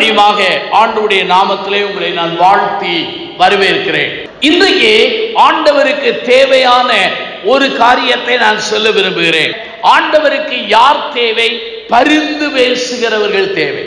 மறுபடியுமாக ஆண்டவருடைய நாமத்திலே உங்களை நான் வாழ்த்தி வரவேற்கிறேன் இன்றைக்கு ஆண்டவருக்கு தேவையான ஒரு காரியத்தை நான் சொல்ல விரும்புகிறேன் ஆண்டவருக்கு யார் தேவை பரிந்து பேசுகிறவர்கள் தேவை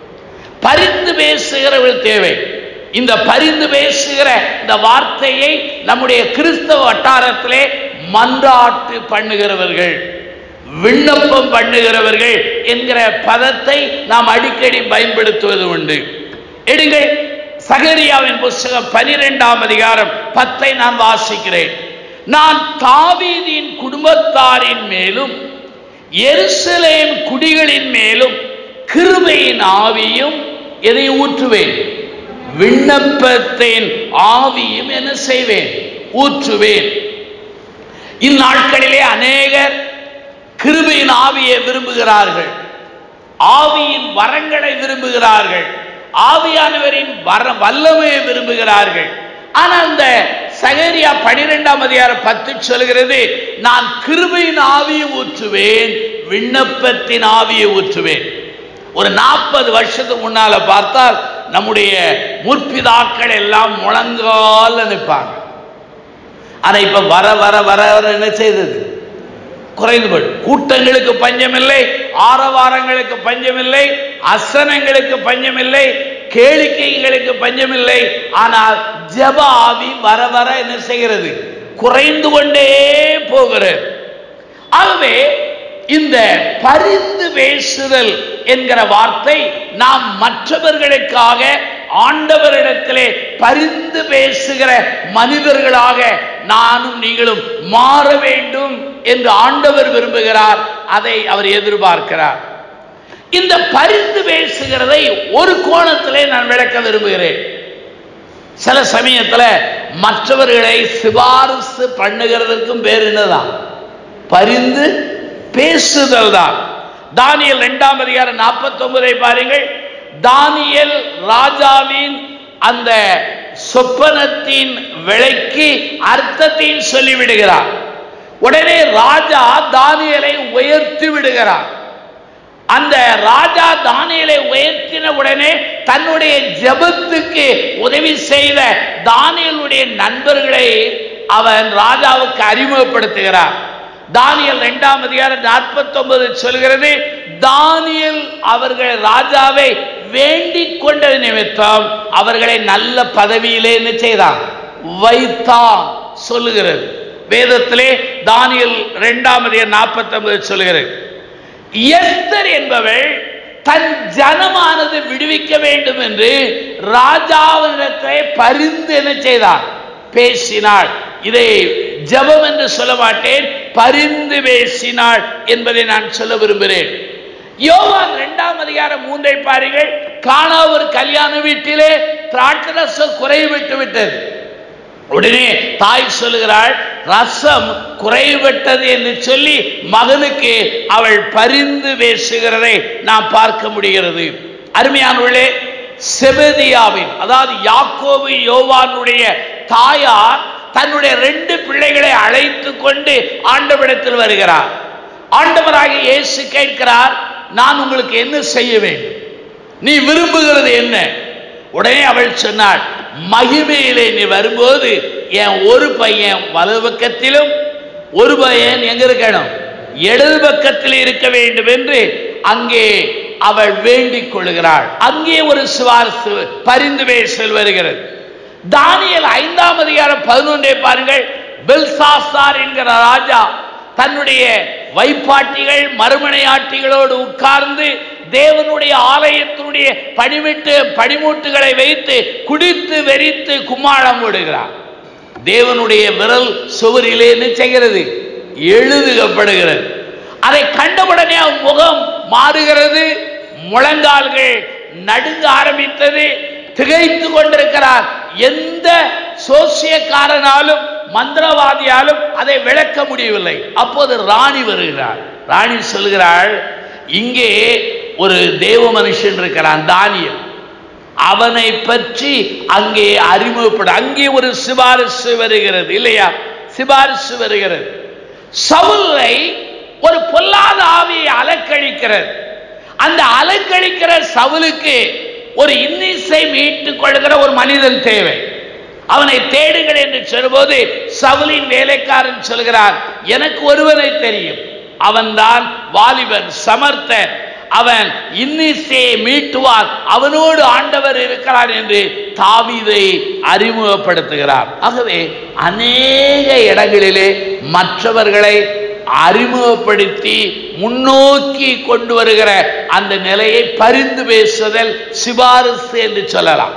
பரிந்து பேசுகிறவர்கள் தேவை இந்த பரிந்து பேசுகிற இந்த வார்த்தையை நம்முடைய கிறிஸ்தவ வட்டாரத்திலே மன்றாட்டு பண்ணுகிறவர்கள் விண்ணப்பம் பண்ணுகிறவர்கள் என்கிற பதத்தை நாம் அடிக்கடி பயன்படுத்துவது உண்டு எடுங்கள் சகரியாவின் புஸ்தகம் பனிரெண்டாம் அதிகாரம் பத்தை நான் வாசிக்கிறேன் நான் தாவீதின் குடும்பத்தாரின் மேலும் எருசலேம் குடிகளின் மேலும் கிருபையின் ஆவியும் எதை ஊற்றுவேன் விண்ணப்பத்தின் ஆவியும் என்ன செய்வேன் ஊற்றுவேன் இந்நாட்களிலே அநேகர் கிருபையின் ஆவியை விரும்புகிறார்கள் ஆவியின் வரங்களை விரும்புகிறார்கள் ஆவியானவரின் வர வல்லமையை விரும்புகிறார்கள் ஆனால் அந்த சகரியா பனிரெண்டாம் அதிகாரம் பத்து சொல்கிறது நான் கிருபையின் ஆவியை ஊற்றுவேன் விண்ணப்பத்தின் ஆவியை ஊற்றுவேன் ஒரு நாற்பது வருஷத்துக்கு முன்னால பார்த்தால் நம்முடைய முற்பிதாக்கள் எல்லாம் முழங்கால் நிற்பாங்க ஆனா இப்ப வர வர வர வர என்ன செய்தது குறைந்து போயிடும் கூட்டங்களுக்கு பஞ்சமில்லை ஆரவாரங்களுக்கு பஞ்சமில்லை அசனங்களுக்கு பஞ்சமில்லை கேளிக்கைகளுக்கு பஞ்சமில்லை ஆனால் ஜப ஆவி வர வர என்ன செய்கிறது குறைந்து கொண்டே போகிறது ஆகவே இந்த பரிந்து பேசுதல் என்கிற வார்த்தை நாம் மற்றவர்களுக்காக ஆண்டவரிடத்திலே பரிந்து பேசுகிற மனிதர்களாக நானும் நீங்களும் மாற வேண்டும் என்று ஆண்டவர் விரும்புகிறார் அதை அவர் எதிர்பார்க்கிறார் இந்த பரிந்து பேசுகிறதை ஒரு கோணத்திலே நான் விளக்க விரும்புகிறேன் சில சமயத்துல மற்றவர்களை சிபாரிசு பண்ணுகிறதுக்கும் பேர் என்னதான் பரிந்து பேசுதல் தான் தானியல் இரண்டாம் அதிகாரம் நாற்பத்தி ஒன்பதை பாருங்கள் தானியல் ராஜாவின் அந்த சொப்பனத்தின் விலைக்கு அர்த்தத்தையும் சொல்லிவிடுகிறார் உடனே ராஜா தானியலை உயர்த்தி விடுகிறார் அந்த ராஜா தானியலை உயர்த்தின உடனே தன்னுடைய ஜபத்துக்கு உதவி செய்த தானியலுடைய நண்பர்களை அவன் ராஜாவுக்கு அறிமுகப்படுத்துகிறார் தானியல் இரண்டாம் அதிகாரம் நாற்பத்தி ஒன்பது சொல்கிறது தானியல் அவர்கள் ராஜாவை வேண்டிக் கொண்ட நிமித்தம் அவர்களை நல்ல பதவியிலே என்ன செய்தான் வைத்தான் சொல்லுகிறது வேதத்திலே தானியல் இரண்டாம் அதிகாரம் நாற்பத்தி ஒன்பது சொல்லுகிறது எஸ்தர் என்பவள் தன் ஜனமானது விடுவிக்க வேண்டும் என்று ராஜாவினிடத்தை பரிந்து என்ன செய்தார் பேசினாள் இதை ஜபம் என்று சொல்ல மாட்டேன் பரிந்து பேசினாள் என்பதை நான் சொல்ல விரும்புகிறேன் யோவான் இரண்டாம் அதிகாரம் மூன்றை பாருங்கள் காணா ஒரு கல்யாண வீட்டிலே திராட்சரசம் குறைவிட்டு விட்டது உடனே தாய் சொல்லுகிறாள் ரசம் குறைவிட்டது என்று சொல்லி மகனுக்கு அவள் பரிந்து பேசுகிறதை நாம் பார்க்க முடிகிறது அருமையானவர்களே செபதியாவின் அதாவது யாக்கோபு யோவானுடைய தாயார் தன்னுடைய ரெண்டு பிள்ளைகளை அழைத்து கொண்டு ஆண்டவரிடத்தில் வருகிறார் ஆண்டவராக இயேசு கேட்கிறார் நான் உங்களுக்கு என்ன செய்ய வேண்டும் நீ விரும்புகிறது என்ன உடனே அவள் சொன்னாள் மகிமையிலே நீ வரும்போது என் ஒரு பையன் வலது பக்கத்திலும் ஒரு பையன் எங்க இருக்கணும் இடது பக்கத்தில் இருக்க வேண்டும் என்று அங்கே அவள் வேண்டிக் கொள்கிறாள் அங்கே ஒரு சிவாரசு பரிந்து பேசல் வருகிறது தானியல் ஐந்தாம் அதிகாரம் பதினொன்றை பாருங்கள் பெல்சாசார் என்கிற ராஜா தன்னுடைய வைப்பாட்டிகள் மறுமனையாட்டிகளோடு உட்கார்ந்து தேவனுடைய ஆலயத்தினுடைய பணிவிட்டு பணிமூட்டுகளை வைத்து குடித்து வெறித்து கும்மாளம் விடுகிறார் தேவனுடைய விரல் சுவரிலே என்ன செய்கிறது எழுதுகப்படுகிறது அதை கண்டவுடனே அவன் முகம் மாறுகிறது முழங்கால்கள் நடுங்க ஆரம்பித்தது திகைத்து கொண்டிருக்கிறார் எந்த சோசியக்காரனாலும் மந்திரவாதியாலும் அதை விளக்க முடியவில்லை அப்போது ராணி வருகிறார் ராணி சொல்கிறாள் இங்கே ஒரு தேவ மனுஷன் இருக்கிறான் தானியல் அவனை பற்றி அங்கே அறிமுகப்பட அங்கே ஒரு சிபாரிசு வருகிறது இல்லையா சிபாரிசு வருகிறது சவுலை ஒரு பொல்லாத ஆவியை அலக்கழிக்கிறது அந்த அலக்கழிக்கிற சவுலுக்கு ஒரு இன்னிசை மீட்டுக் கொள்கிற ஒரு மனிதன் தேவை அவனை தேடுங்கள் என்று சொல்லும்போது சவுலின் வேலைக்காரன் சொல்கிறார் எனக்கு ஒருவனை தெரியும் அவன்தான் வாலிபன் சமர்த்தன் அவன் இன்னிசையை மீட்டுவார் அவனோடு ஆண்டவர் இருக்கிறார் என்று தாவீதை அறிமுகப்படுத்துகிறார் ஆகவே அநேக இடங்களிலே மற்றவர்களை அறிமுகப்படுத்தி முன்னோக்கி கொண்டு வருகிற அந்த நிலையை பரிந்து பேசுதல் சிபாரிசு என்று சொல்லலாம்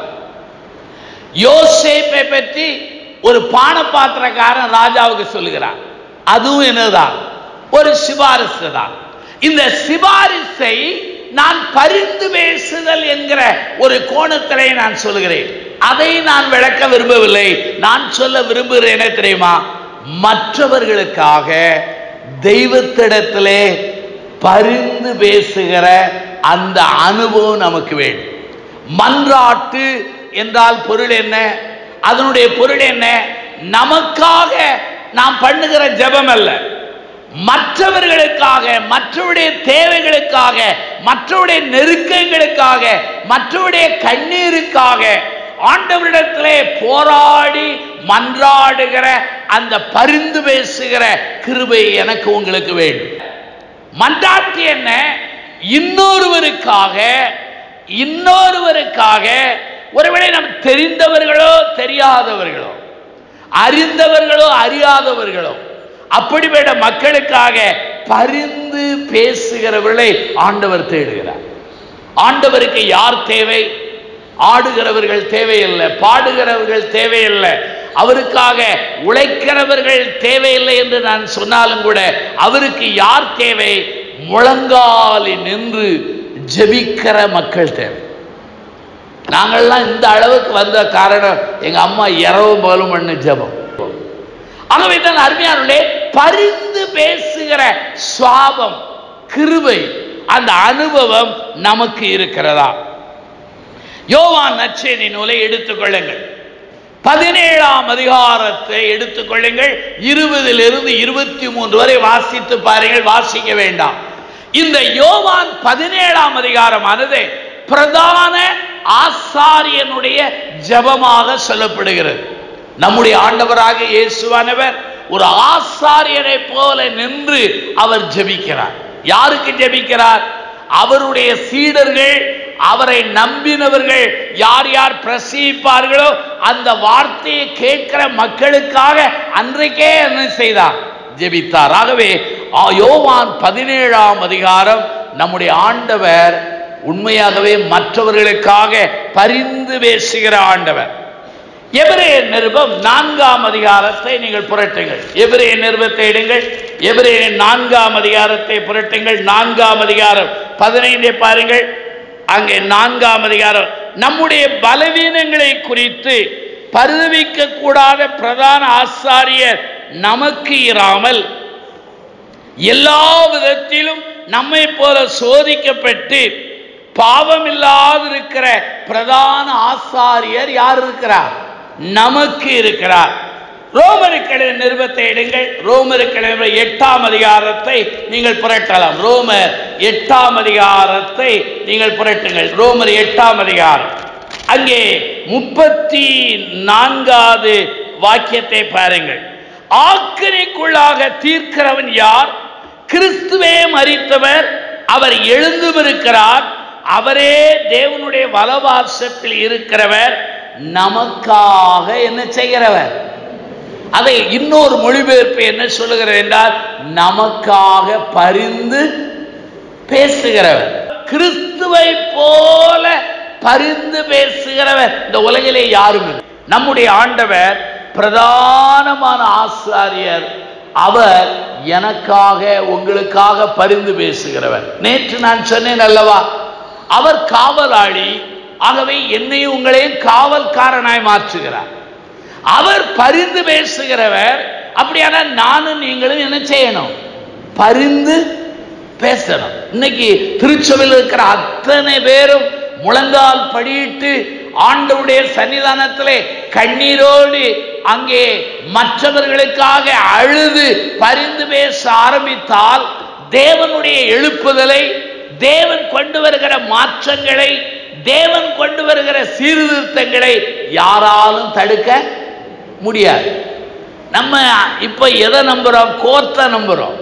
யோசேப்பை பற்றி ஒரு பானபாத்திரக்காரன் ராஜாவுக்கு சொல்லுகிறார் அதுவும் என்னதான் ஒரு சிபாரிசு தான் இந்த சிபாரிசை நான் பரிந்து பேசுதல் என்கிற ஒரு கோணத்திலே நான் சொல்கிறேன் அதை நான் விளக்க விரும்பவில்லை நான் சொல்ல விரும்புகிறேன் என்ன தெரியுமா மற்றவர்களுக்காக தெய்வத்திடத்திலே பரிந்து பேசுகிற அந்த அனுபவம் நமக்கு வேண்டும் மன்றாட்டு என்றால் பொருள் என்ன அதனுடைய பொருள் என்ன நமக்காக நாம் பண்ணுகிற ஜெபம் அல்ல மற்றவர்களுக்காக மற்றவருடைய தேவைகளுக்காக மற்றவருடைய நெருக்கங்களுக்காக மற்றவருடைய கண்ணீருக்காக ஆண்டவரிடத்திலே போராடி மன்றாடுகிற அந்த பரிந்து பேசுகிற கிருபை எனக்கு உங்களுக்கு வேண்டும் மன்றாட்டு என்ன இன்னொருவருக்காக இன்னொருவருக்காக ஒருவேளை நம் தெரிந்தவர்களோ தெரியாதவர்களோ அறிந்தவர்களோ அறியாதவர்களோ அப்படிப்பட்ட மக்களுக்காக பரிந்து பேசுகிறவர்களை ஆண்டவர் தேடுகிறார் ஆண்டவருக்கு யார் தேவை ஆடுகிறவர்கள் தேவையில்லை பாடுகிறவர்கள் தேவையில்லை அவருக்காக உழைக்கிறவர்கள் தேவையில்லை என்று நான் சொன்னாலும் கூட அவருக்கு யார் தேவை முழங்காலில் நின்று ஜெபிக்கிற மக்கள் தேவை நாங்கள்லாம் இந்த அளவுக்கு வந்த காரணம் எங்க அம்மா இரவு பகலும் பண்ண ஜெபம் ஆகவே தான் அருமையானே பரிந்து பேசுகிற சுவாபம் கிருபை அந்த அனுபவம் நமக்கு இருக்கிறதா யோவான் நச்சேதி நூலை எடுத்துக்கொள்ளுங்கள் பதினேழாம் அதிகாரத்தை எடுத்துக்கொள்ளுங்கள் இருபதிலிருந்து இருபத்தி மூன்று வரை வாசித்து பாருங்கள் வாசிக்க வேண்டாம் இந்த யோவான் பதினேழாம் அதிகாரமானது பிரதான ஆசாரியனுடைய ஜபமாக சொல்லப்படுகிறது நம்முடைய ஆண்டவராக இயேசுவானவர் ஒரு ஆசாரியனை போல நின்று அவர் ஜெபிக்கிறார் யாருக்கு ஜெபிக்கிறார் அவருடைய சீடர்கள் அவரை நம்பினவர்கள் யார் யார் பிரசவிப்பார்களோ அந்த வார்த்தையை கேட்கிற மக்களுக்காக அன்றைக்கே என்ன செய்தார் ஜெபித்தார் ஆகவே ஆ, யோவான் பதினேழாம் அதிகாரம் நம்முடைய ஆண்டவர் உண்மையாகவே மற்றவர்களுக்காக பரிந்து பேசுகிற ஆண்டவர் எபிரேய நிருபம் நான்காம் அதிகாரத்தை நீங்கள் புரட்டுங்கள் எபிரேய நிருபத்தை எடுங்கள் எபிரேய நான்காம் அதிகாரத்தை புரட்டுங்கள் நான்காம் அதிகாரம் பதினைந்தை பாருங்கள் அங்கே நான்காம் அதிகாரம் நம்முடைய பலவீனங்களை குறித்து பரிதவிக்க கூடாத பிரதான ஆசாரியர் நமக்கு இராமல் எல்லா விதத்திலும் நம்மை போல சோதிக்கப்பட்டு பாவம் இல்லாதிருக்கிற பிரதான ஆசாரியர் யார் இருக்கிறார் நமக்கு இருக்கிறார் ரோமருக்கிழமை நிருபத்தை எடுங்கள் ரோமருக்கிழமை எட்டாம் அதிகாரத்தை நீங்கள் புரட்டலாம் ரோமர் எட்டாம் அதிகாரத்தை நீங்கள் புரட்டுங்கள் ரோமர் எட்டாம் அதிகாரம் அங்கே முப்பத்தி நான்காவது வாக்கியத்தை பாருங்கள் ஆக்கினைக்குள்ளாக தீர்க்கிறவன் யார் கிறிஸ்துவே மரித்தவர் அவர் எழுந்தும் இருக்கிறார் அவரே தேவனுடைய வலவாசத்தில் இருக்கிறவர் நமக்காக என்ன செய்கிறவர் அதை இன்னொரு மொழிபெயர்ப்பு என்ன சொல்லுகிறது என்றால் நமக்காக பரிந்து பேசுகிறவர் கிறிஸ்துவை போல பரிந்து பேசுகிறவர் இந்த உலகிலே யாரும் இல்லை நம்முடைய ஆண்டவர் பிரதானமான ஆசாரியர் அவர் எனக்காக உங்களுக்காக பரிந்து பேசுகிறவர் நேற்று நான் சொன்னேன் அல்லவா அவர் காவலாளி ஆகவே என்னையும் உங்களையும் காவல்காரனாய் மாற்றுகிறார் அவர் பரிந்து பேசுகிறவர் அப்படியானால் நானும் நீங்களும் என்ன செய்யணும் பரிந்து பேசணும் இன்னைக்கு திருச்சபையில் இருக்கிற அத்தனை பேரும் முழங்கால் படியிட்டு ஆண்டவருடைய சன்னிதானத்திலே கண்ணீரோடு அங்கே மற்றவர்களுக்காக அழுது பரிந்து பேச ஆரம்பித்தால் தேவனுடைய எழுப்புதலை தேவன் கொண்டு வருகிற மாற்றங்களை தேவன் கொண்டு வருகிற சீர்திருத்தங்களை யாராலும் தடுக்க முடியாது நம்ம இப்ப எதை நம்புறோம் கோர்த்தை நம்புறோம்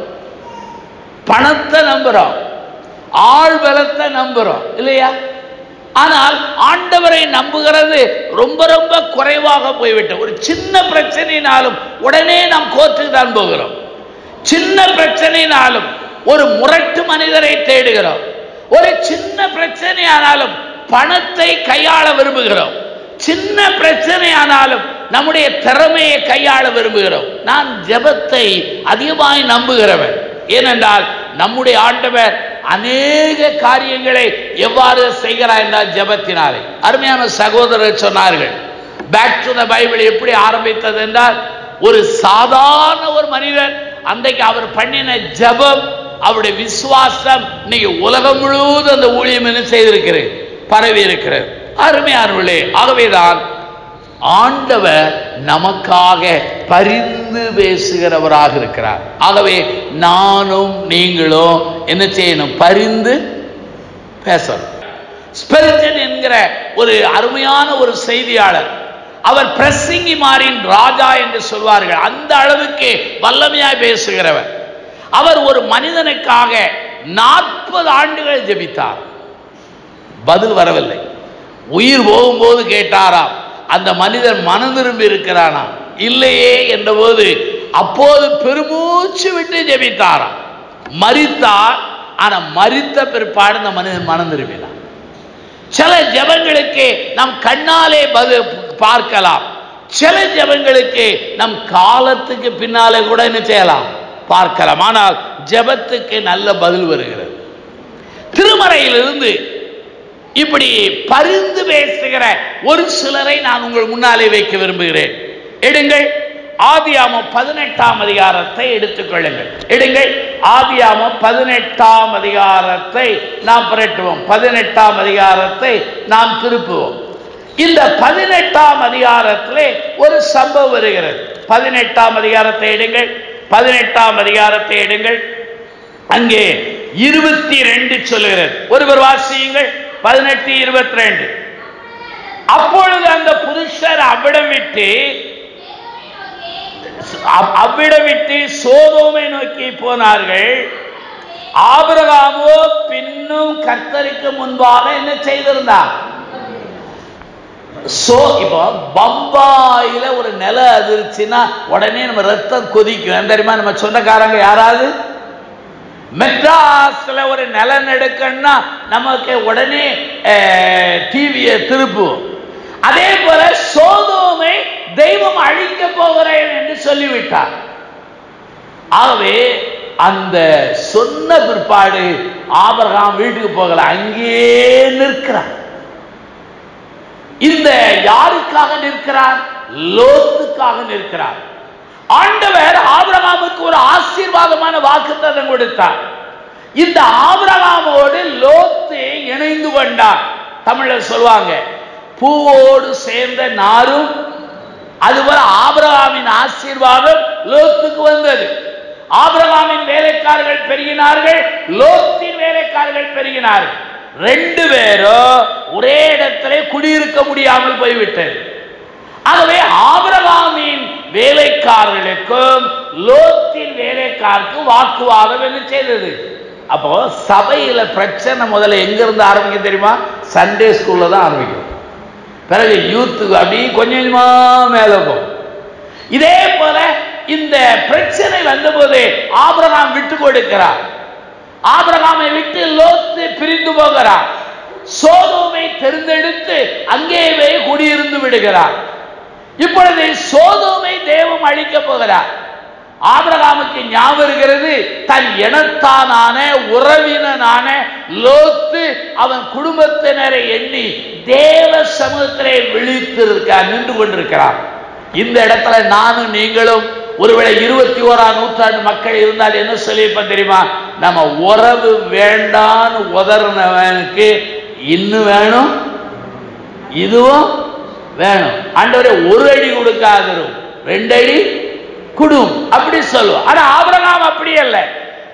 பணத்தை நம்புறோம் ஆள் பலத்தை நம்புறோம் இல்லையா ஆனால் ஆண்டவரை நம்புகிறது ரொம்ப ரொம்ப குறைவாக போய்விட்டோம் ஒரு சின்ன பிரச்சனைனாலும் உடனே நாம் கோர்ட்டுக்கு தான் போகிறோம் சின்ன பிரச்சனைனாலும் ஒரு முரட்டு மனிதரை தேடுகிறோம் ஒரு சின்ன பிரச்சனையானாலும் பணத்தை கையாள விரும்புகிறோம் சின்ன பிரச்சனையானாலும் நம்முடைய திறமையை கையாள விரும்புகிறோம் நான் ஜெபத்தை அதிகமாய் நம்புகிறவன் ஏனென்றால் நம்முடைய ஆண்டவர் அநேக காரியங்களை எவ்வாறு செய்கிறார் என்றால் ஜெபத்தினாலே அருமையான சகோதரர் சொன்னார்கள் பேக் டு த பைபிள் எப்படி ஆரம்பித்தது என்றால் ஒரு சாதாரண ஒரு மனிதர் அன்றைக்கு அவர் பண்ணின ஜெபம் அவருடைய விசுவாசம் இன்னைக்கு உலகம் முழுவதும் அந்த ஊழியம் என்ன செய்திருக்கிறது பரவி இருக்கிறது அருமையானவர்களே ஆகவேதான் ஆண்டவர் நமக்காக பரிந்து பேசுகிறவராக இருக்கிறார் ஆகவே நானும் நீங்களும் என்ன செய்யணும் பரிந்து பேசணும் ஸ்பெர்ஜன் என்கிற ஒரு அருமையான ஒரு செய்தியாளர் அவர் பிரசிங்கிமாரின் ராஜா என்று சொல்வார்கள் அந்த அளவுக்கு வல்லமையாய் பேசுகிறவர் அவர் ஒரு மனிதனுக்காக நாற்பது ஆண்டுகள் ஜெபித்தார் பதில் வரவில்லை உயிர் போகும்போது கேட்டாராம் அந்த மனிதன் மனம் திரும்பி இருக்கிறானா இல்லையே என்றபோது அப்போது பெருமூச்சு விட்டு ஜெபித்தாராம் மரித்தார் ஆனா மரித்த பிற்பாடு அந்த மனிதன் மனம் திரும்பினான் சில ஜெபங்களுக்கு நம் கண்ணாலே பதில் பார்க்கலாம் சில ஜெபங்களுக்கு நம் காலத்துக்கு பின்னாலே கூட என்ன செய்யலாம் பார்க்கலாம் ஆனால் ஜெபத்துக்கு நல்ல பதில் வருகிறது திருமறையிலிருந்து இப்படி பரிந்து பேசுகிற ஒரு சிலரை நான் உங்கள் முன்னாலே வைக்க விரும்புகிறேன் எடுங்கள் ஆதியாமம் பதினெட்டாம் அதிகாரத்தை எடுத்துக்கொள்ளுங்கள் எடுங்கள் ஆதியாமம் பதினெட்டாம் அதிகாரத்தை நாம் புரட்டுவோம் பதினெட்டாம் அதிகாரத்தை நாம் திருப்புவோம் இந்த பதினெட்டாம் அதிகாரத்திலே ஒரு சம்பவம் வருகிறது பதினெட்டாம் அதிகாரத்தை எடுங்கள் பதினெட்டாம் அதிகாரத்தை எடுங்கள் அங்கே இருபத்தி ரெண்டு சொல்லுகிறது ஒருவர் வாசியுங்கள் பதினெட்டு இருபத்தி ரெண்டு அப்பொழுது அந்த புருஷர் அவ்விடம் விட்டு அவ்- அவ்விடம் விட்டு சோதோமை நோக்கி போனார்கள் ஆபிரகாமோ பின்னும் கர்த்தருக்கு முன்பாக என்ன செய்திருந்தார் சோ இப்போ பம்பாயில ஒரு நில அதிர்ச்சின்னா உடனே நம்ம ரத்தம் கொதிக்கும் ஏன் தெரியுமா நம்ம சொந்தக்காரங்க யாராவது மெட்ராஸ்ல ஒரு நிலநடுக்கம்னா நமக்கு உடனே டிவியை திருப்புவோம் அதே போல சோதோமை தெய்வம் அழிக்க போகிறேன் என்று சொல்லிவிட்டார் ஆகவே அந்த சொன்ன பிற்பாடு ஆபிரகாம் வீட்டுக்கு போகல அங்கேயே நிற்கிறார் இந்த யாருக்காக நிற்கிறார் லோத்துக்காக நிற்கிறார் ஆண்டவர் ஆபிரகாமுக்கு ஒரு ஆசீர்வாதமான வாக்குத்தத்தம் கொடுத்தார் இந்த ஆபிரகாமோடு லோத்து இணைந்து கொண்டார் தமிழர் சொல்லுவாங்க பூவோடு சேர்ந்த நாரும் அதுபோல ஆபிரகாமின் ஆசீர்வாதம் லோத்துக்கு வந்தது ஆபிரகாமின் வேலைக்காரர்கள் பெருகினார்கள் லோத்தின் வேலைக்காரர்கள் பெருகினார்கள் ரெண்டு பேரும் ஒரே இடத்திலே குடியிருக்க முடியாமல் போய்விட்டது ஆகவே ஆபிரகாமின் வேலைக்காரர்களுக்கும் லோத்தின் வேலைக்காருக்கும் வாக்குவாதம் என்ன செய்தது அப்போ சபையில பிரச்சனை முதல்ல எங்க இருந்து ஆரம்பிக்கும் தெரியுமா சண்டே ஸ்கூல்ல தான் ஆரம்பிக்கும் பிறகு யூத்துக்கு அப்படி கொஞ்சம் கொஞ்சமா மேல போகும் இதே போல இந்த பிரச்சனை வந்தபோது ஆபிரகாம் விட்டு கொடுக்கிறார் ஆபிரகாமை விட்டு லோத்து பிரிந்து போகிறார் சோதோமை தெரிந்தெடுத்து அங்கேயே குடியிருந்து விடுகிறார் இப்பொழுது சோதோமை தேவம் அழிக்க போகிறார் ஆபிரகாமுக்கு ஞாபகம் வருகிறது தன் இனத்தானான உறவினனான லோத்து அவன் குடும்பத்தினரை எண்ணி தேவ சமூகத்திலே விழித்திருக்கார் நின்று கொண்டிருக்கிறார் இந்த இடத்துல நானும் நீங்களும் ஒருவேளை இருபத்தி ஓராம் நூற்றாண்டு மக்கள் இருந்தால் என்ன சொல்லியிருப்போம் தெரியுமா நம்ம உறவு வேண்டான்னு உதறினவனுக்கு இன்னும் வேணும் இதுவும் வேணும் ஆண்டவரே ஒரு அடி கொடுக்காதரும் ரெண்டு அடி குடும் அப்படி சொல்லுவோம் ஆனா ஆபிரகாம் அப்படி அல்ல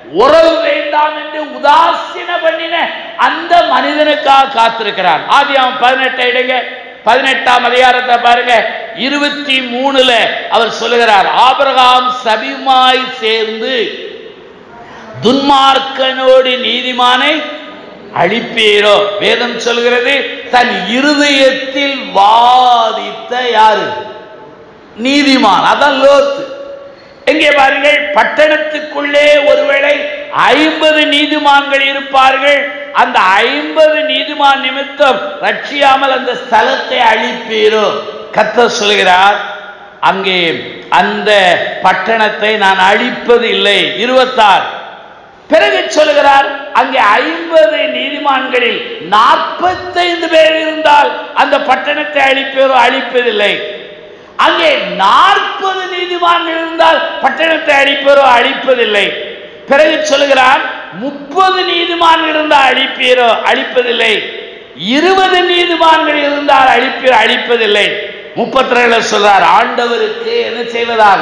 உறவு வேண்டாம் என்று உதாசீன பண்ணின அந்த மனிதனுக்காக காத்திருக்கிறார் ஆதி அவன் பதினெட்டை இடங்க பதினெட்டாம் அதிகாரத்தை பாருங்க இருபத்தி மூணுல அவர் சொல்லுகிறார் ஆபிரகாம் சபிமாய் சேர்ந்து துன்மார்க்கனோடு நீதிமானை அழிப்பீரோ வேதம் சொல்கிறது தன் இருதயத்தில் வாதித்த யாரு நீதிமான் அதான் லோத்து எங்கே பாருங்கள் பட்டணத்துக்குள்ளே ஒருவேளை ஐம்பது நீதிமான்கள் இருப்பார்கள் அந்த ஐம்பது நீதிமான் நிமித்தம் ரட்சியாமல் அந்த ஸ்தலத்தை அழிப்பீரோ கத்த சொல்கிறார் அங்கே அந்த பட்டணத்தை நான் அழிப்பது இல்லை இருபத்தாறு பிறகு சொல்லுகிறார் அங்கே ஐம்பது நீதிமான்களில் நாற்பத்தைந்து பேர் இருந்தால் அந்த பட்டணத்தை அழிப்பேரோ அழிப்பதில்லை அங்கே நாற்பது நீதிமான்கள் இருந்தால் பட்டணத்தை அழிப்பேரோ அழிப்பதில்லை பிறகு சொல்லுகிறார் முப்பது நீதிமான்கள் இருந்தால் அழிப்பீரோ அழிப்பதில்லை இருபது நீதிமான்கள் இருந்தால் அழிப்பீரோ அழிப்பதில்லை முப்பத்தி ரெண்டுல சொல்றார் ஆண்டவருக்கு என்ன செய்வதாக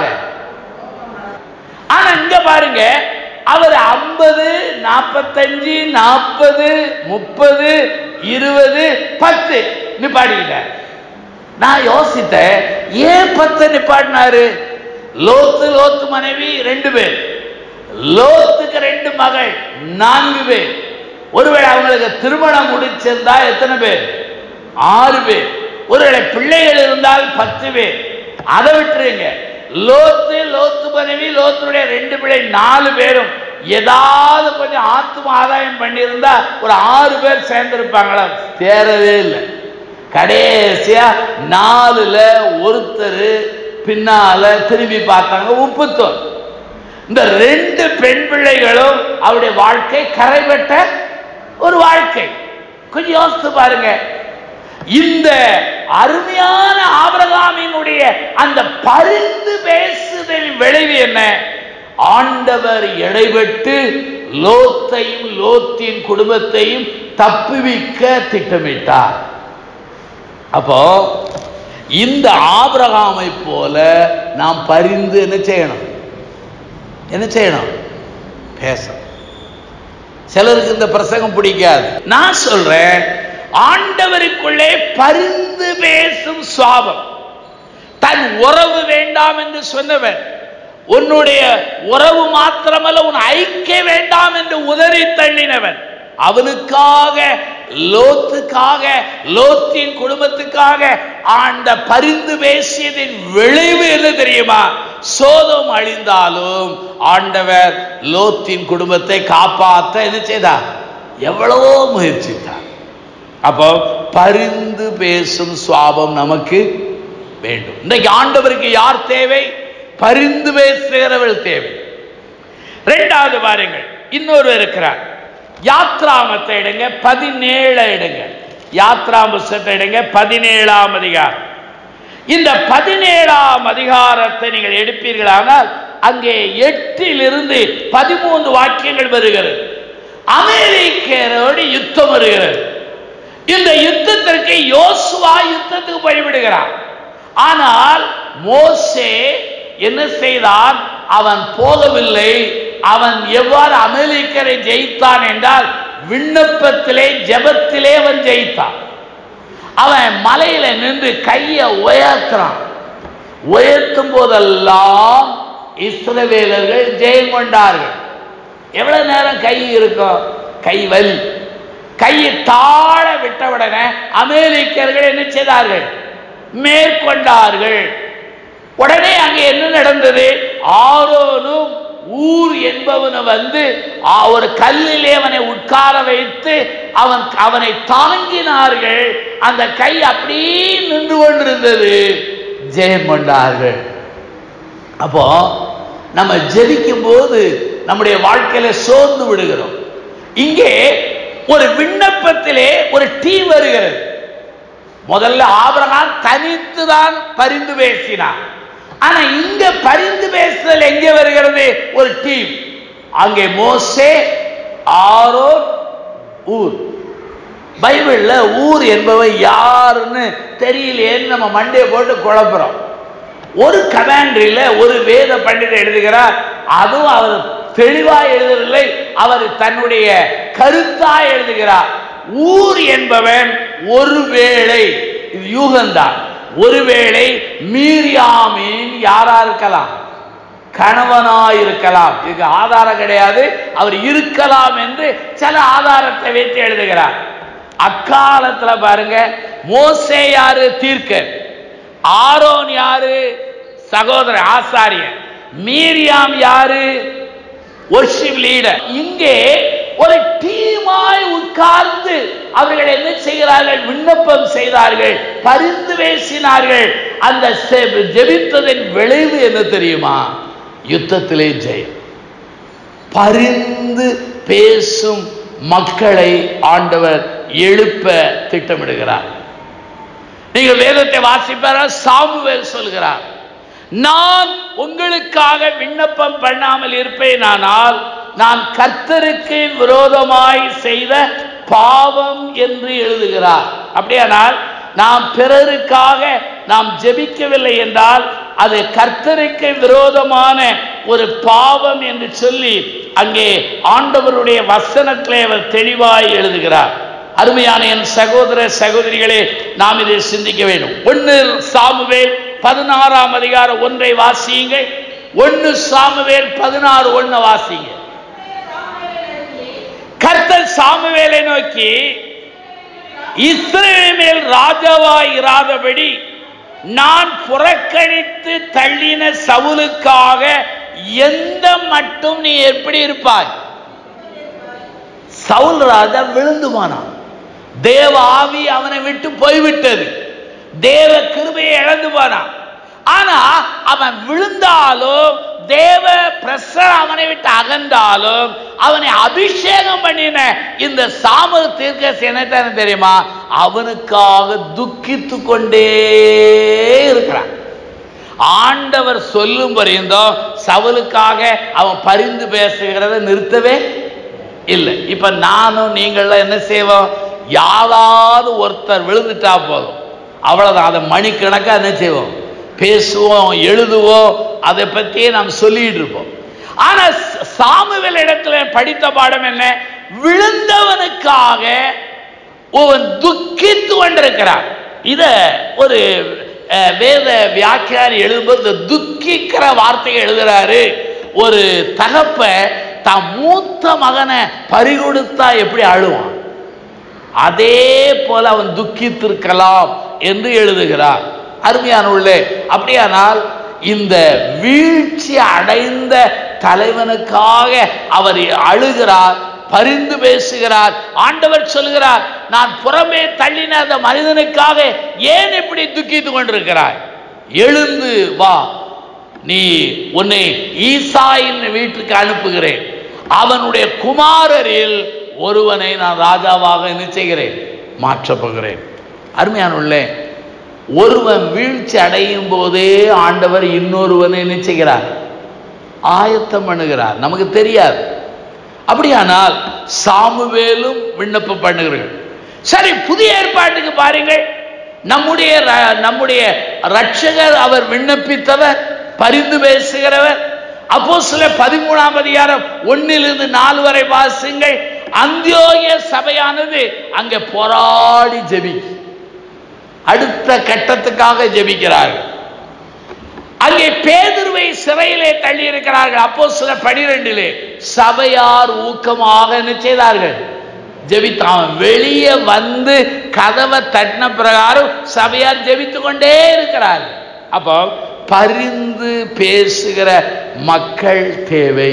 ஆனா இங்க பாருங்க அவர் ஐம்பது நாற்பத்தஞ்சு நாற்பது முப்பது இருபது பத்து நிப்பாட்டிக்கிட்டார் நான் யோசித்தேன் ஏன் பத்து நிப்பாட்டினாரு லோத்து லோத்து மனைவி ரெண்டு பேர் லோத்துக்கு ரெண்டு மகள் நான்கு பேர் ஒருவேளை அவங்களுக்கு திருமணம் முடிச்சிருந்தா எத்தனை பேர் ஆறு பேர் ஒருவேளை பிள்ளைகள் இருந்தால் பத்து பேர் அதை விட்டுருங்க லோத்து லோத்து மனைவி லோத்துடைய ரெண்டு பிள்ளை நாலு பேரும் ஏதாவது கொஞ்சம் ஆத்தும ஆதாயம் பண்ணியிருந்தா ஒரு ஆறு பேர் சேர்ந்திருப்பாங்களா சேரவே இல்லை கடைசியா நாலுல ஒருத்தர் பின்னால திரும்பி பார்த்தாங்க உப்புத்தோல் இந்த ரெண்டு பெண் பிள்ளைகளும் அவருடைய வாழ்க்கை கரைபட்ட ஒரு வாழ்க்கை கொஞ்சம் யோசித்து பாருங்க இந்த அருமையான ஆபிரகாமினுடைய அந்த பரிந்து பேசுதல் விளைவு என்ன ஆண்டவர் இடைபெட்டு லோத்தையும் லோத்தின் குடும்பத்தையும் தப்புவிக்க திட்டமிட்டார் அப்போ இந்த ஆபிரகாமை போல நாம் பரிந்து என்ன செய்யணும் என்ன செய்யணும் பேசணும் சிலருக்கு இந்த பிரசங்கம் பிடிக்காது நான் சொல்றேன் ஆண்டவருக்குள்ளே பரிந்து பேசும் சுவாபம் தன் உறவு வேண்டாம் என்று சொன்னவன் உன்னுடைய உறவு மாத்திரமல்ல உன் ஐக்கிய வேண்டாம் என்று உதறி தள்ளினவன் அவனுக்காக லோத்துக்காக லோத்தின் குடும்பத்துக்காக ஆண்ட பரிந்து பேசியதின் விளைவு என்ன தெரியுமா சோதம் அழிந்தாலும் ஆண்டவர் லோத்தின் குடும்பத்தை காப்பாற்ற என்ன செய்தார் எவ்வளவோ முயற்சித்தார் அப்போ பரிந்து பேசும் சுவாபம் நமக்கு வேண்டும் இன்னைக்கு ஆண்டவருக்கு யார் தேவை பரிந்து பேசுகிறவள் தேவை இரண்டாவது பாருங்கள் இன்னொரு இருக்கிறார் யாத்ராமத்தை எடுங்க பதினேழு எடுங்க யாத்ராம் புஸ்தகத்தை எடுங்க பதினேழாம் அதிகாரம் இந்த பதினேழாம் அதிகாரத்தை நீங்கள் எடுப்பீர்களானால் அங்கே எட்டிலிருந்து பதிமூன்று வாக்கியங்கள் வருகிறது அமெரிக்கரோடு யுத்தம் வருகிறது இந்த யுத்தத்திற்கு யோசுவா யுத்தத்துக்கு போய்விடுகிறான் ஆனால் மோசே என்ன செய்தான் அவன் போகவில்லை அவன் எவ்வாறு அமெரிக்கரை ஜெயித்தான் என்றால் விண்ணப்பத்திலே ஜெபத்திலே அவன் ஜெயித்தான் அவன் மலையில நின்று கையை உயர்த்துறான் உயர்த்தும் போதெல்லாம் இஸ்ரவேலர்கள் ஜெயம் கொண்டார்கள் எவ்வளவு நேரம் கை இருக்கும் கை வலி கையை தாழ விட்டவுடனே அமெரிக்கர்கள் என்ன செய்தார்கள் மேற்கொண்டார்கள் உடனே அங்கே என்ன நடந்தது ஆரோனும் ஊர் என்பவனை வந்து ஆ, ஒரு கல்லிலே அவனை உட்கார வைத்து அவன் அவனை தாங்கினார்கள் அந்த கை அப்படியே நின்று கொண்டிருந்தது ஜெயம் கொண்டார்கள் அப்போ நம்ம ஜெபிக்கும் போது நம்முடைய வாழ்க்கையில சோர்ந்து விடுகிறோம் இங்கே ஒரு விண்ணப்பத்திலே ஒரு டீம் வருகிறது முதல்ல ஆபிரகாம் தனித்து தான் பரிந்து பேசினார் ஆனா இங்க பரிந்து பேசுதல் எங்கே வருகிறது ஒரு டீம் அங்கே மோசே ஆரோன் ஊர் பைபிள்ல ஊர் என்பவன் யாருன்னு தெரியலையேன்னு நம்ம மண்டையை போட்டு குழப்புறோம் ஒரு கமாண்டரியில ஒரு வேத பண்டிதர் எழுதுகிறார் அதுவும் அவர் தெளிவாய் எழுதவில்லை அவர் தன்னுடைய கருத்தாய் எழுதுகிறார் ஊர் என்பவன் ஒருவேளை இது யூகந்தான் ஒருவேளை மீரியாமின் யாரா இருக்கலாம் கணவனாய் இருக்கலாம் இதுக்கு ஆதாரம் கிடையாது அவர் இருக்கலாம் என்று சில ஆதாரத்தை வைத்து எழுதுகிறார் அக்காலத்துல பாருங்க மோசே யாரு தீர்க்க ஆரோன் யாரு சகோதரர் ஆசாரியன் மீரியாம் யாரு ஒர்ஷிப் லீடர் இங்கே ஒரு டீமாய் உட்கார்ந்து அவர்கள் என்ன செய்கிறார்கள் விண்ணப்பம் செய்தார்கள் பரிந்து பேசினார்கள் அந்த செ- ஜெபித்ததின் விளைவு என்ன தெரியுமா யுத்தத்திலே ஜெயம் பரிந்து பேசும் மக்களை ஆண்டவர் எழுப்ப திட்டமிடுகிறார் நீங்கள் வேதத்தை வாசிப்பார சாமுவேல் சொல்கிறார் நான் உங்களுக்காக விண்ணப்பம் பண்ணாமல் இருப்பேனானால் நான் கர்த்தருக்கு விரோதமாய் செய்த பாவம் என்று எழுதுகிறார் அப்படியானால் நாம் பிறருக்காக நாம் ஜெபிக்கவில்லை என்றால் அது கர்த்தருக்கு விரோதமான ஒரு பாவம் என்று சொல்லி அங்கே ஆண்டவருடைய வசனத்திலே அவர் தெளிவாய் எழுதுகிறார் அருமையான என் சகோதர சகோதரிகளே நாம் இதை சிந்திக்க வேண்டும் ஒன்று சாமுவேல் பதினாறாம் அதிகாரம் ஒன்றை வாசியுங்கள் ஒன்று சாமுவேல் பதினாறு ஒண்ணு வாசிங்க கர்த்தர் சாமுவேலை நோக்கி இஸ்ரவேல் மேல் ராஜாவாய் இராதபடி நான் புறக்கணித்து தள்ளின சவுலுக்காக எந்த மட்டும் நீ எப்படி இருப்பாய் சவுல் ராஜா விழுந்து போனான் தேவ ஆவி அவனை விட்டு போய்விட்டது தேவ கிருபையை இழந்து போனான் ஆனா அவன் விழுந்தாலும் தேவ பிரசர் அவனை விட்டு அகன்றாலும் அவனை அபிஷேகம் பண்ணின இந்த சாமல் தீர்க்க என்னத்தான தெரியுமா அவனுக்காக துக்கித்து கொண்டே இருக்கிறான் ஆண்டவர் சொல்லும் பரிந்தோம் சவுலுக்காக அவன் பரிந்து பேசுகிறத நிறுத்தவே இல்லை இப்ப நானும் நீங்கள்லாம் என்ன செய்வோம் யாராவது ஒருத்தர் விழுந்துட்டா போதும் அவ்வளவுதான் அதை மணிக்கணக்கா என்ன செய்வோம் பேசுவோம் எழுதுவோம் அதை பத்தியே நாம் சொல்லிட்டு இருப்போம் ஆனா ச- சாமுவேல் இடத்துல படித்த பாடம் என்ன விழுந்தவனுக்காக ஒருவன் துக்கித்து கொண்டிருக்கிறான் இத ஒரு அஹ், வேத வியாக்கியானி எழுதும்போது இந்த துக்கிக்கிற வார்த்தையை எழுதுறாரு ஒரு தகப்ப தான் மூத்த மகனை பறிகொடுத்தா எப்படி அழுவான் அதே போல அவன் துக்கித்திருக்கலாம் என்று எழுதுகிறார் அருமையான உள்ளே அப்படியானால் இந்த வீழ்ச்சி அடைந்த தலைவனுக்காக அவர் அழுகிறார் பரிந்து பேசுகிறார் ஆண்டவர் சொல்கிறார் நான் புறமே தள்ளின அந்த மனிதனுக்காக ஏன் இப்படி துக்கித்து கொண்டிருக்கிறாய் எழுந்து வா நீ உன்னை ஈசாயின் வீட்டுக்கு அனுப்புகிறேன் அவனுடைய குமாரரில் ஒருவனை நான் ராஜாவாக என்ன செய்கிறேன் மாற்றப் போகிறேன் அருமையான உள்ளே ஒருவன் வீழ்ச்சி அடையும் போதே ஆண்டவர் இன்னொருவனை என்ன செய்கிறார் ஆயத்தம் பண்ணுகிறார் நமக்கு தெரியாது அப்படியானால் சாமுவேலும் விண்ணப்பம் பண்ணுகிறீர்கள் சரி புதிய ஏற்பாட்டுக்கு பாருங்கள் நம்முடைய ர- நம்முடைய ரட்சகர் அவர் விண்ணப்பித்தவர் பரிந்து பேசுகிறவர் அப்போ சில பதிமூணாம் அதிகாரம் ஒன்னிலிருந்து நாலு வரை வாசிங்கள் அந்தியோகிய சபையானது அங்கே போராடி ஜெபிக்கும் அடுத்த கட்டத்துக்காக ஜெபிக்கிறார்கள் அங்கே பேதுருவை சிறையிலே தள்ளி இருக்கிறார்கள் அப்போ சில பனிரெண்டிலே சபையார் ஊக்கமாக என்ன செய்தார்கள் ஜெபித்தான் வெளியே வந்து கதவை தட்டின பிரகாரம் சபையார் ஜெபித்து கொண்டே இருக்கிறார்கள் அப்போ பரிந்து பேசுகிற மக்கள் தேவை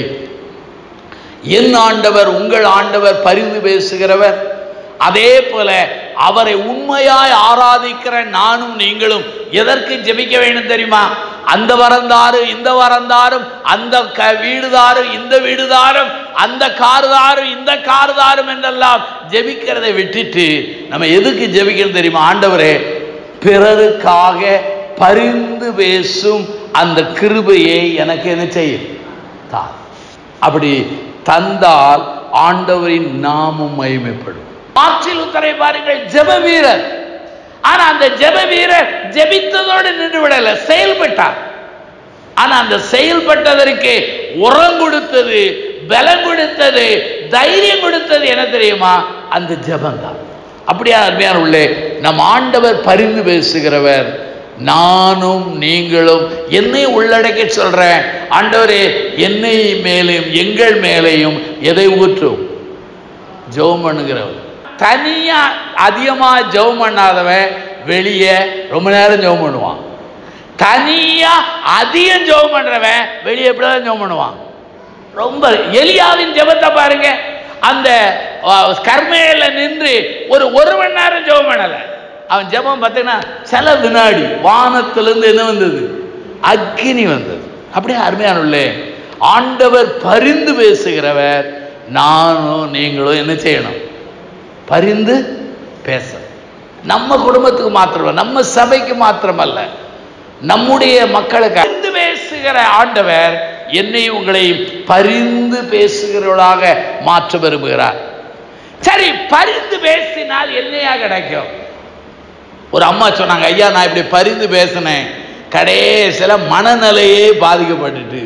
என் ஆண்டவர் உங்கள் ஆண்டவர் பரிந்து பேசுகிறவர் அதே போல அவரை உண்மையாய் ஆராதிக்கிற நானும் நீங்களும் எதற்கு ஜெபிக்க வேண்டும் தெரியுமா அந்த வரந்தாரும் இந்த வரந்தாரும் அந்த க வீடுதாரும் இந்த வீடுதாரும் அந்த கார்தாரும் இந்த கார்தாரும் என்றெல்லாம் ஜெபிக்கிறதை விட்டுட்டு நம்ம எதுக்கு ஜெபிக்கணும் தெரியுமா ஆண்டவரே பிறருக்காக பரிந்து பேசும் அந்த கிருபையை எனக்கு என்ன செய்யும் தார் அப்படி தந்தால் ஆண்டவரின் நாமம் மகிமைப்படும் ஆற்றில் உத்தரை பாருங்கள் ஜெப வீரர் ஆனா அந்த ஜெப வீரர் ஜெபித்ததோடு நின்று விடல செயல்பட்டார் ஆனா அந்த செயல்பட்டதற்கு உரம் கொடுத்தது பலம் கொடுத்தது தைரியம் கொடுத்தது என்ன தெரியுமா அந்த ஜெபம்தான் அப்படியா அருமையான உள்ளே நம் ஆண்டவர் பரிந்து பேசுகிறவர் நானும் நீங்களும் என்னை உள்ளடக்கி சொல்றேன் ஆண்டவரே என்னை மேலும் எங்கள் மேலேயும் எதை ஊற்றும் ஜெபம் பண்ணுகிறவன் தனியா அதிகமா ஜெபம் பண்ணாதவன் வெளியே ரொம்ப நேரம் ஜெபம் பண்ணுவான் தனியா அதிகம் ஜெபம் பண்றவன் வெளியே எப்படிதான் ஜெபம் பண்ணுவான் ரொம்ப எலியாவின் ஜெபத்தை பாருங்க அந்த அஹ், கர்மேல நின்று ஒரு ஒரு மணி நேரம் ஜெபம் பண்ணல அவன் ஜெபம் பார்த்தீங்கன்னா சில வினாடி வானத்திலிருந்து என்ன வந்தது அக்கினி வந்தது அப்படியே அருமையான உள்ளே ஆண்டவர் பரிந்து பேசுகிறவர் நானும் நீங்களும் என்ன செய்யணும் பரிந்து பேச நம்ம குடும்பத்துக்கு மாத்திரம் நம்ம சபைக்கு மாத்திரமல்ல நம்முடைய மக்களுக்கு பரிந்து பேசுகிற ஆண்டவர் என்னை உங்களை பரிந்து பேசுகிறவர்களாக மாற்ற விரும்புகிறார் சரி பரிந்து பேசினால் என்னையா கிடைக்கும் ஒரு அம்மா சொன்னாங்க ஐயா நான் இப்படி பரிந்து பேசினேன் கடைசியில் மனநிலையே பாதிக்கப்பட்டுட்டு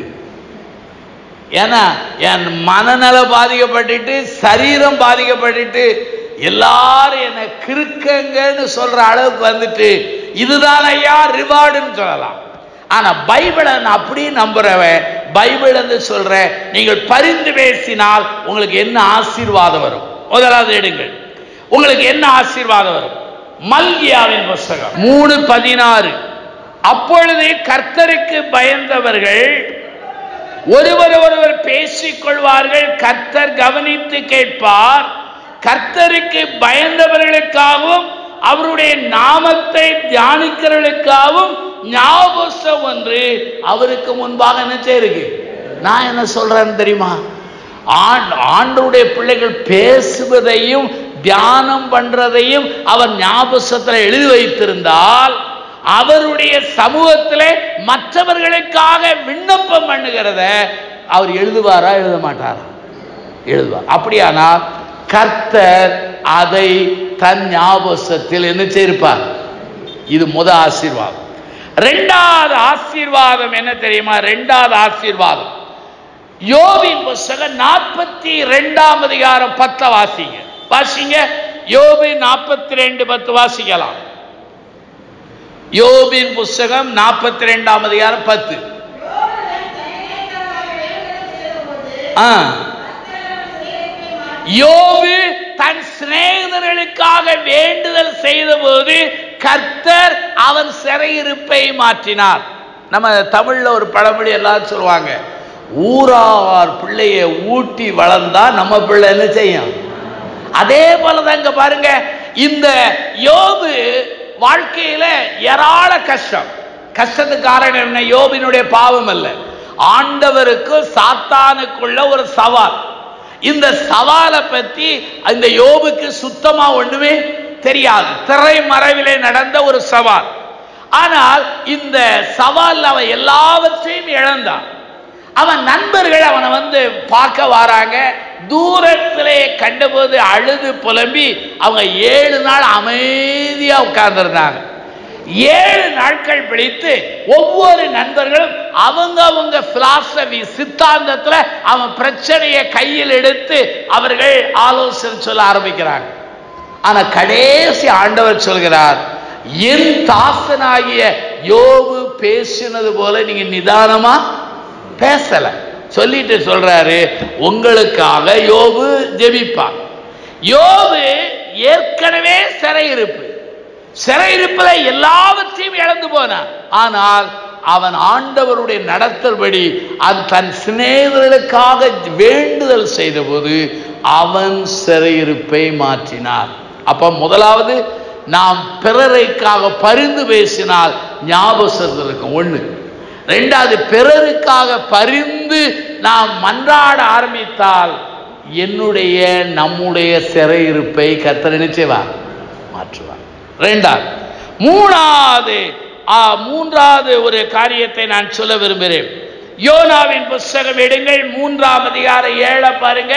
ஏன்னா என் மனநல பாதிக்கப்பட்டுட்டு சரீரம் பாதிக்கப்பட்டுட்டு எல்லாரும் என்னை கிறுக்கங்கன்னு சொல்ற அளவுக்கு வந்துட்டு இதுதான் ஐயா ரிவார்டுன்னு சொல்லலாம் ஆனா பைபிளை நான் அப்படியே நம்புறவன் பைபிள் என்று சொல்ற நீங்கள் பரிந்து பேசினால் உங்களுக்கு என்ன ஆசீர்வாதம் வரும் முதலாவது எடுங்கள் உங்களுக்கு என்ன ஆசீர்வாதம் வரும் மல்கியாவின் புஸ்தகம் மூணு பதினாறு அப்பொழுது கர்த்தருக்கு பயந்தவர்கள் ஒருவர் ஒருவர் பேசிக் கொள்வார்கள் கர்த்தர் கவனித்து கேட்பார் கர்த்தருக்கு பயந்தவர்களுக்காகவும் அவருடைய நாமத்தை தியானிக்கிறவர்களுக்காகவும் ஞாபகம் ஒன்று அவருக்கு முன்பாக என்ன செய்யிருக்கு நான் என்ன சொல்றேன்னு தெரியுமா ஆண் ஆண்டருடைய பிள்ளைகள் பேசுவதையும் தியானம் பண்றதையும் அவர் ஞாபகத்தில் எழுதி வைத்திருந்தால் அவருடைய சமூகத்திலே மற்றவர்களுக்காக விண்ணப்பம் பண்ணுகிறத அவர் எழுதுவாரா எழுத மாட்டாரா எழுதுவார் அப்படியானால் கர்த்தர் அதை தன் ஞாபகத்தில் என்ன செய்திருப்பார் இது முத ஆசீர்வாதம் ரெண்டாவது ஆசீர்வாதம் என்ன தெரியுமா ரெண்டாவது ஆசீர்வாதம் யோபின் புஸ்தகம் நாற்பத்தி ரெண்டாம் அதிகாரம் பத்த வாசிங்க வாசிங்க யோபி நாற்பத்தி ரெண்டு பத்து வாசிக்கலாம் யோபின் புஸ்தகம் நாற்பத்தி ரெண்டாம் அதிகாரம் பத்து ஆ யோபு தன் சிநேகிதர்களுக்காக வேண்டுதல் செய்தபோது கர்த்தர் அவன் சிறையிருப்பை மாற்றினார் நம்ம தமிழ்ல ஒரு பழமொழி எல்லாரும் சொல்லுவாங்க ஊரார் பிள்ளைய ஊட்டி வளர்ந்தா நம்ம பிள்ளை என்ன செய்யும் அதே போலதான் இங்க பாருங்க இந்த யோபு வாழ்க்கையில ஏராள கஷ்டம் கஷ்டத்துக்கு காரணம் என்ன யோபினுடைய பாவம் அல்ல ஆண்டவருக்கு சாத்தானுக்குள்ள ஒரு சவால் இந்த சவாலை பத்தி இந்த யோபுக்கு சுத்தமா ஒண்ணுமே தெரியாது திரை மறைவிலே நடந்த ஒரு சவால் ஆனால் இந்த சவால் அவன் எல்லாவற்றையும் இழந்தான் அவன் நண்பர்கள் அவனை வந்து பார்க்க வராங்க தூரத்திலே கண்டபோது அழுது புலம்பி அவங்க ஏழு நாள் அமைதியா உட்கார்ந்துருந்தாங்க ஏழு நாட்கள் பிடித்து ஒவ்வொரு நண்பர்களும் அவங்க அவங்க பிலாசபி சித்தாந்தத்துல அவன் பிரச்சனையை கையில் எடுத்து அவர்கள் ஆலோசனை சொல்ல ஆரம்பிக்கிறாங்க ஆனா கடைசி ஆண்டவர் சொல்கிறார் என் தாசனாகிய யோபு பேசினது போல நீங்க நிதானமா பேசல சொல்லிட்டு சொல்றாரு உங்களுக்காக யோபு ஜெபிப்பான் யோபு ஏற்கனவே சிறையிருப்பு சிறையிருப்பில் எல்லாவற்றையும் இழந்து போனான் ஆனால் அவன் ஆண்டவருடைய நடத்தல்படி அது தன் சிநேகிதர்களுக்காக வேண்டுதல் செய்தபோது அவன் சிறையிருப்பை மாற்றினார் அப்ப முதலாவது நாம் பிறருக்காக பரிந்து பேசினால் ஞாபகம் இருக்கும் ஒண்ணு ரெண்டாவது பிறருக்காக பரிந்து நாம் மன்றாட ஆரம்பித்தால் என்னுடைய நம்முடைய சிறையிருப்பை கத்தர் நினைச்சேவார் மாற்றுவார் ரெண்டாவது மூணாவது ஆ, மூன்றாவது ஒரு காரியத்தை நான் சொல்ல விரும்புகிறேன் யோனாவின் புஸ்தகம் எடுங்கள் மூன்றாம் அதிகார ஏழ பாருங்க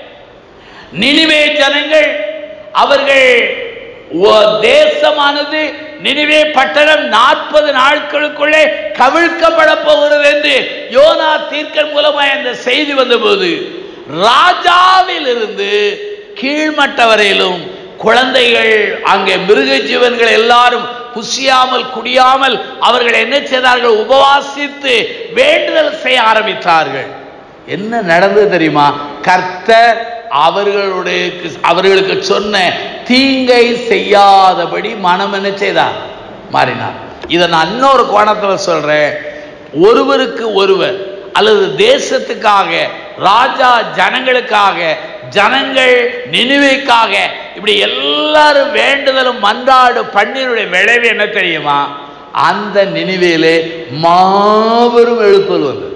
நினிவே ஜனங்கள் அவர்கள் ஓ- தேசமானது நினிவே பட்டணம் நாற்பது நாட்களுக்குள்ளே கவிழ்க்கப்பட போகிறது என்று யோனா தீர்க்கன் மூலமாய் அந்த செய்தி வந்தபோது ராஜாவில் இருந்து கீழ்மட்ட வரையிலும் குழந்தைகள் அங்கே மிருக ஜீவன்கள் எல்லாரும் புசியாமல் குடியாமல் அவர்கள் என்ன செய்தார்கள் உபவாசித்து வேண்டுதல் செய்ய ஆரம்பித்தார்கள் என்ன நடந்தது தெரியுமா கர்த்தர் அவர்களுடைய அவர்களுக்கு சொன்ன தீங்கை செய்யாதபடி மனம் என்ன செய்தார் மாறினார் இதை நான் இன்னொரு கோணத்தில் சொல்றேன் ஒருவருக்கு ஒருவர் அல்லது தேசத்துக்காக ராஜா ஜனங்களுக்காக ஜனங்கள் நினைவுக்காக இப்படி எல்லாரும் வேண்டுதலும் மன்றாடு பண்ணினுடைய விளைவு என்ன தெரியுமா அந்த நினைவிலே மாபெரும் எழுப்பல் வந்தது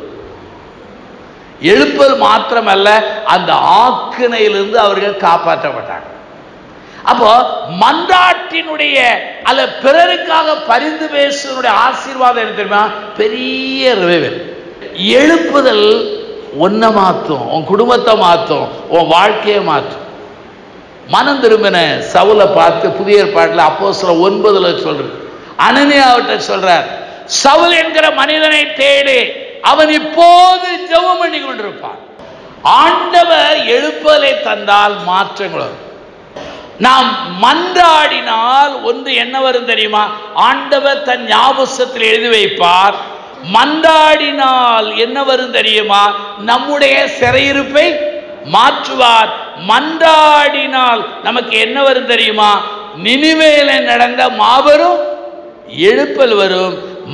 எழுப்பல் மாத்திரமல்ல அந்த ஆக்கினையிலிருந்து அவர்கள் காப்பாற்றப்பட்டாங்க அப்போ மன்றாட்டினுடைய அல்ல பிறருக்காக பரிந்து பேசுவனுடைய ஆசீர்வாதம் என்ன தெரியுமா பெரிய ரிவைவல் எழுப்புதல் ஒன்றை மாற்றும் உன் குடும்பத்தை மாற்றும் உன் வாழ்க்கையை மாற்றும் மனம் திரும்பின சவுலை பார்த்து புதிய ஏற்பாட்டில் அப்போ சில ஒன்பதுல சொல்றது அனனியாவிட்ட சொல்றார் சவுல் என்கிற மனிதனை தேடு அவன் இப்போது ஜெபம் பண்ணி கொண்டிருப்பான் ஆண்டவர் எழுப்பலை தந்தால் மாற்றங்கள் வரும் நாம் மன்றாடினால் ஒன்று என்ன வரும் தெரியுமா ஆண்டவர் தன் ஞாபகத்தில் எழுதி வைப்பார் மன்றாடினால் என்ன வரும் தெரியுமா நம்முடைய சிறையிருப்பை மாற்றுவார் மன்றாடினால் நமக்கு என்ன வரும் தெரியுமா நினிவேல நடந்த மாபெரும் எழுப்பல் வரும்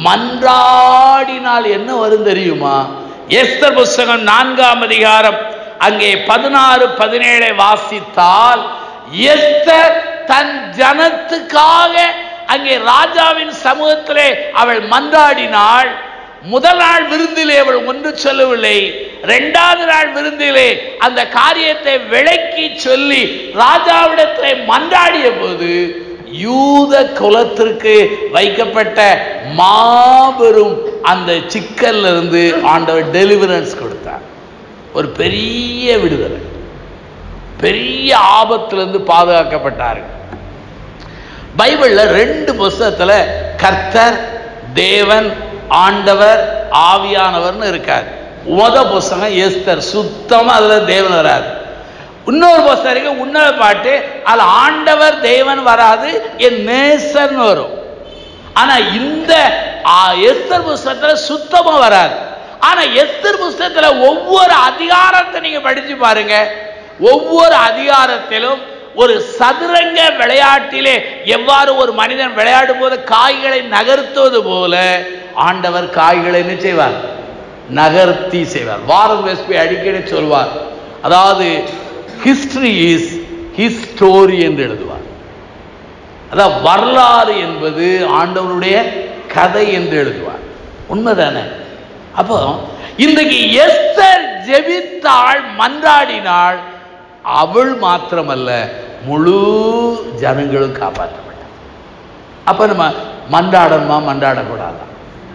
மன்றாடினால் என்ன வரும் தெரியுமா எஸ்தர் புஸ்தகம் நான்காம் அதிகாரம் அங்கே பதினாறு பதினேழை வாசித்தால் எஸ்தர் தன் ஜனத்துக்காக அங்கே ராஜாவின் சமூகத்திலே அவள் மன்றாடினாள் முதல் நாள் விருந்திலே அவள் ஒன்று சொல்லவில்லை இரண்டாவது நாள் விருந்திலே அந்த காரியத்தை விளக்கி சொல்லி ராஜாவிடத்திலே மன்றாடிய போது யூத குலத்திற்கு வைக்கப்பட்ட மாபெரும் அந்த சிக்கல்ல இருந்து ஆண்டவர் டெலிவரன்ஸ் கொடுத்தார் ஒரு பெரிய விடுதலை பெரிய ஆபத்திலிருந்து பாதுகாக்கப்பட்டார்கள் பைபிள்ல ரெண்டு புஸ்தகத்துல கர்த்தர் தேவன் ஆண்டவர் ஆவியானவர்னு இருக்கார் முத புஸ்தகம் எஸ்தர் சுத்தமா அதுல தேவன் வராது இன்னொரு புஸ்தகம் இருக்கு உன்னத பாட்டு அதுல ஆண்டவர் தேவன் வராது என் நேசன் வரும் ஆனா இந்த ஆ, எஸ்தர் புஸ்தகத்துல சுத்தமா வராது ஆனா எஸ்தர் புஸ்தகத்துல ஒவ்வொரு அதிகாரத்தை நீங்க படிச்சு பாருங்க ஒவ்வொரு அதிகாரத்திலும் ஒரு சதுரங்க விளையாட்டிலே எவ்வாறு ஒரு மனிதன் விளையாடும் போது காய்களை நகர்த்துவது போல ஆண்டவர் காய்களை என்ன செய்வார் நகர்த்தி செய்வார் வாரன் வெஸ்பி அடிக்கடி சொல்வார் அதாவது ஹிஸ்டரி இஸ் ஹிஸ்டோரி என்று எழுதுவார் அதான் வரலாறு என்பது ஆண்டவருடைய கதை என்று எழுதுவார் உண்மைதானே அப்போ இன்றைக்கு எஸ்தர் ஜெபித்தாள் மன்றாடினாள் அவள் மாத்திரமல்ல முழு ஜனங்களும் காப்பாற்றப்பட்டார் அப்ப நம்ம மன்றாடணுமா மன்றாடக்கூடாதா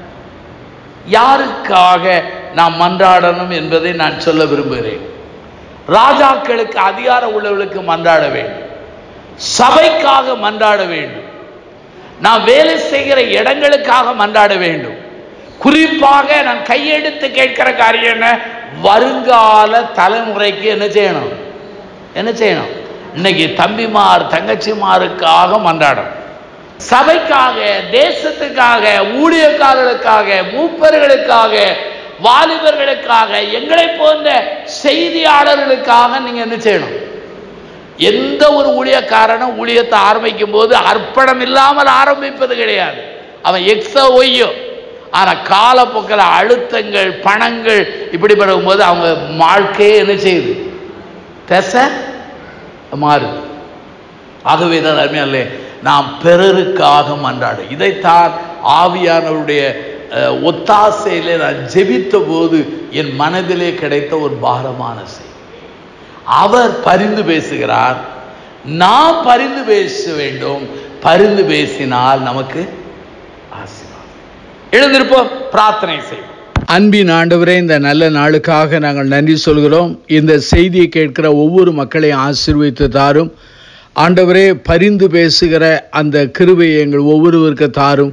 யாருக்காக நாம் மன்றாடணும் என்பதை நான் சொல்ல விரும்புகிறேன் ராஜாக்களுக்கு அதிகாரம் உள்ளவர்களுக்கு மன்றாட வேண்டும் சபைக்காக மன்றாட வேண்டும் நான் வேலை செய்கிற இடங்களுக்காக மன்றாட வேண்டும் குறிப்பாக நான் கையெடுத்து கேட்கிற காரியம் என்ன வருங்கால தலைமுறைக்கு என்ன செய்யணும் என்ன செய்யணும் இன்னைக்கு தம்பிமார் தங்கச்சிமாருக்காக மன்றாடணும் சபைக்காக தேசத்துக்காக ஊழியக்காரர்களுக்காக மூப்பர்களுக்காக வாலிபர்களுக்காக எங்களை போன்ற செய்தியாளர்களுக்காக நீங்க என்ன செய்யணும் எந்த ஒரு ஊழியக்காரனும் ஊழியத்தை ஆரம்பிக்கும் போது அர்ப்பணம் இல்லாமல் ஆரம்பிப்பது கிடையாது அவன் எக்ஸோ ஒய்யோ ஆனா காலப்போக்கில் அழுத்தங்கள் பணங்கள் இப்படி போது அவங்க வாழ்க்கையே என்ன செய்யுது திசை மாறுது ஆகவே தான் அருமையாலே நாம் பிறருக்காக மன்றாடு இதைத்தான் ஆவியானவருடைய அஹ், ஒத்தாசையிலே நான் ஜெபித்த போது என் மனதிலே கிடைத்த ஒரு பாரமான செய்தி அவர் பரிந்து பேசுகிறார் நாம் பரிந்து பேச வேண்டும் பரிந்து பேசினால் நமக்கு ஆசீர்வாதம் எழுந்திருப்போம் பிரார்த்தனை செய்வோம் அன்பின் ஆண்டவரே இந்த நல்ல நாளுக்காக நாங்கள் நன்றி சொல்கிறோம் இந்த செய்தியை கேட்கிற ஒவ்வொரு மக்களையும் ஆசீர்வதித்து தாரும் ஆண்டவரே பரிந்து பேசுகிற அந்த கிருபையை எங்கள் ஒவ்வொருவருக்கு தாரும்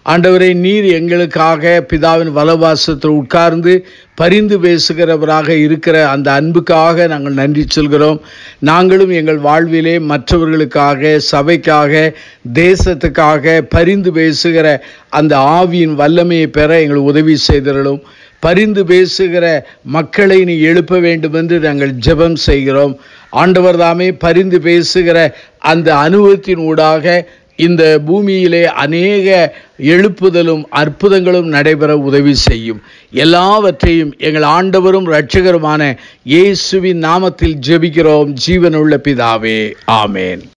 ஆண்டவரை நீர் எங்களுக்காக பிதாவின் வலவாசத்தில் உட்கார்ந்து பரிந்து பேசுகிறவராக இருக்கிற அந்த அன்புக்காக நாங்கள் நன்றி சொல்கிறோம் நாங்களும் எங்கள் வாழ்விலே மற்றவர்களுக்காக சபைக்காக தேசத்துக்காக பரிந்து பேசுகிற அந்த ஆவியின் வல்லமையை பெற எங்களுக்கு உதவி செய்திடலும் பரிந்து பேசுகிற மக்களை நீ எழுப்ப வேண்டும் என்று நாங்கள் ஜெபம் செய்கிறோம் ஆண்டவர் தாமே பரிந்து பேசுகிற அந்த அனுபவத்தின் ஊடாக இந்த பூமியிலே அநேக எழுப்புதலும் அற்புதங்களும் நடைபெற உதவி செய்யும் எல்லாவற்றையும் எங்கள் ஆண்டவரும் இரட்சகருமான இயேசுவின் நாமத்தில் ஜெபிக்கிறோம் ஜீவனுள்ள பிதாவே ஆமேன்